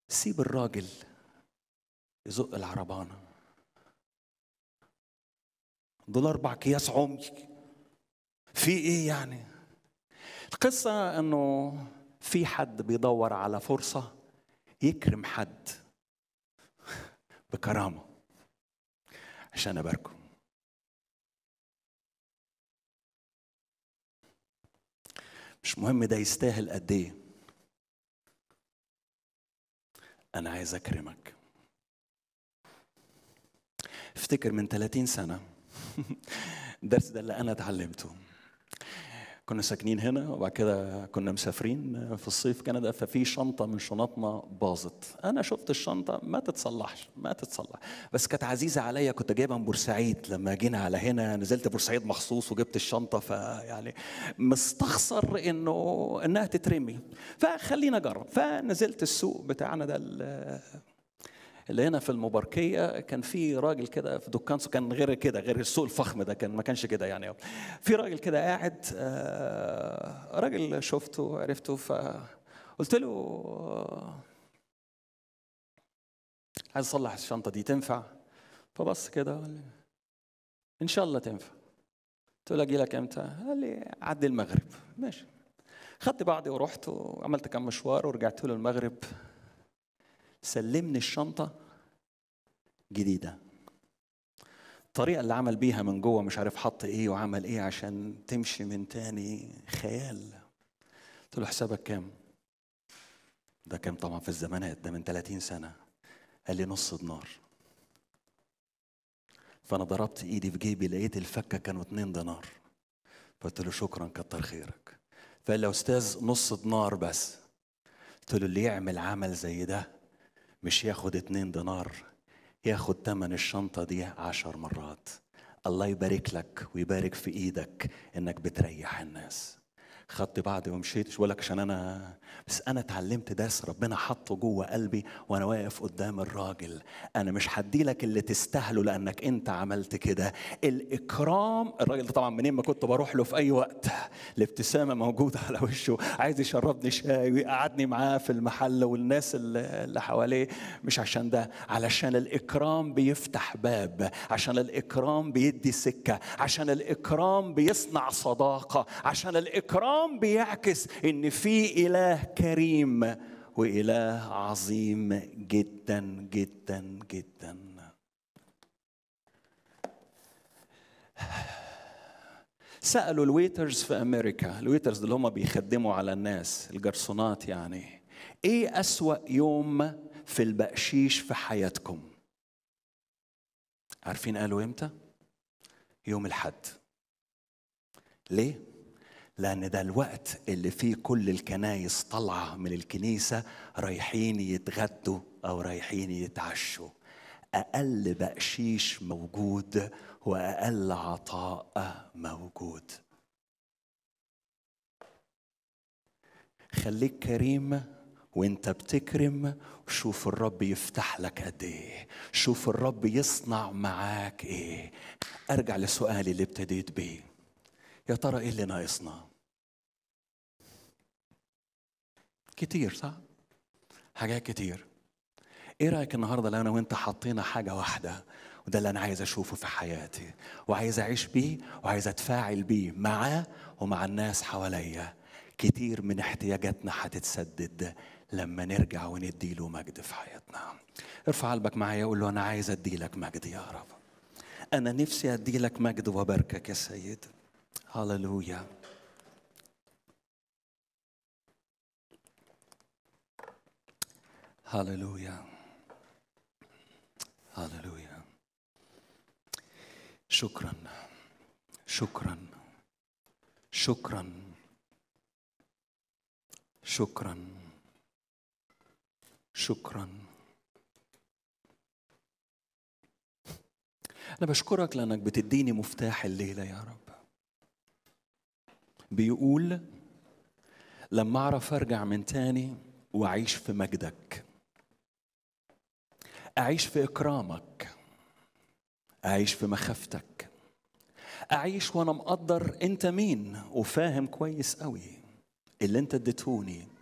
سيب الراجل يزق العربانة دول أربع أكياس عمي في إيه يعني؟ القصة إنه في حد بيدور على فرصة يكرم حد بكرامة عشان أباركه مش مهم ده يستاهل قد ايه انا عايز اكرمك افتكر من 30 سنه الدرس ده اللي انا اتعلمته كنا ساكنين هنا وبعد كده كنا مسافرين في الصيف كندا ففي شنطه من شنطنا باظت انا شفت الشنطه ما تتصلحش ما تتصلح بس كانت عزيزه عليا كنت جايبها من بورسعيد لما جينا على هنا نزلت بورسعيد مخصوص وجبت الشنطه فيعني مستخسر انه انها تترمي فخلينا اجرب فنزلت السوق بتاعنا ده اللي هنا في المباركيه كان في راجل كده في دكان كان غير كده غير السوق الفخم ده كان ما كانش كده يعني في راجل كده قاعد راجل شفته عرفته فقلت له عايز اصلح الشنطه دي تنفع فبص كده ان شاء الله تنفع قلت له اجي لك امتى قال لي عدي المغرب ماشي خدت بعضي ورحت وعملت كم مشوار ورجعت له المغرب سلمني الشنطة جديدة الطريقة اللي عمل بيها من جوه مش عارف حط ايه وعمل ايه عشان تمشي من تاني خيال قلت له حسابك كام ده كام طبعا في الزمانات ده من 30 سنة قال لي نص دينار فأنا ضربت إيدي في جيبي لقيت الفكة كانوا اتنين دينار فقلت له شكرا كتر خيرك فقال لي يا أستاذ نص دينار بس قلت له اللي يعمل عمل زي ده مش ياخد اتنين دينار ياخد تمن الشنطة دي عشر مرات الله يبارك لك ويبارك في ايدك انك بتريح الناس خدت بعضي ومشيت مش بقول لك عشان انا بس انا اتعلمت درس ربنا حطه جوه قلبي وانا واقف قدام الراجل انا مش هدي لك اللي تستاهله لانك انت عملت كده الاكرام الراجل ده طبعا منين ما كنت بروح له في اي وقت الابتسامه موجوده على وشه عايز يشربني شاي ويقعدني معاه في المحل والناس اللي حواليه مش عشان ده علشان الاكرام بيفتح باب عشان الاكرام بيدي سكه عشان الاكرام بيصنع صداقه عشان الاكرام بيعكس ان في اله كريم واله عظيم جدا جدا جدا سالوا الويترز في امريكا الويترز اللي هم بيخدموا على الناس الجرسونات يعني ايه اسوا يوم في البقشيش في حياتكم عارفين قالوا امتى يوم الحد ليه لأن ده الوقت اللي فيه كل الكنايس طالعة من الكنيسة رايحين يتغدوا أو رايحين يتعشوا أقل بقشيش موجود وأقل عطاء موجود خليك كريم وانت بتكرم شوف الرب يفتح لك قد ايه شوف الرب يصنع معاك ايه ارجع لسؤالي اللي ابتديت بيه يا ترى ايه اللي ناقصنا كتير صح حاجات كتير ايه رايك النهارده لو انا وانت حطينا حاجه واحده وده اللي انا عايز اشوفه في حياتي وعايز اعيش بيه وعايز اتفاعل بيه معاه ومع الناس حواليا كتير من احتياجاتنا هتتسدد لما نرجع وندي له مجد في حياتنا ارفع قلبك معايا وقول له انا عايز ادي لك مجد يا رب انا نفسي ادي لك مجد وباركك يا سيد هللويا هللويا هللويا شكرا شكرا شكرا شكرا شكرا انا بشكرك لانك بتديني مفتاح الليله يا رب بيقول لما اعرف ارجع من تاني واعيش في مجدك اعيش في اكرامك اعيش في مخافتك اعيش وانا مقدر انت مين وفاهم كويس قوي اللي انت اديتهوني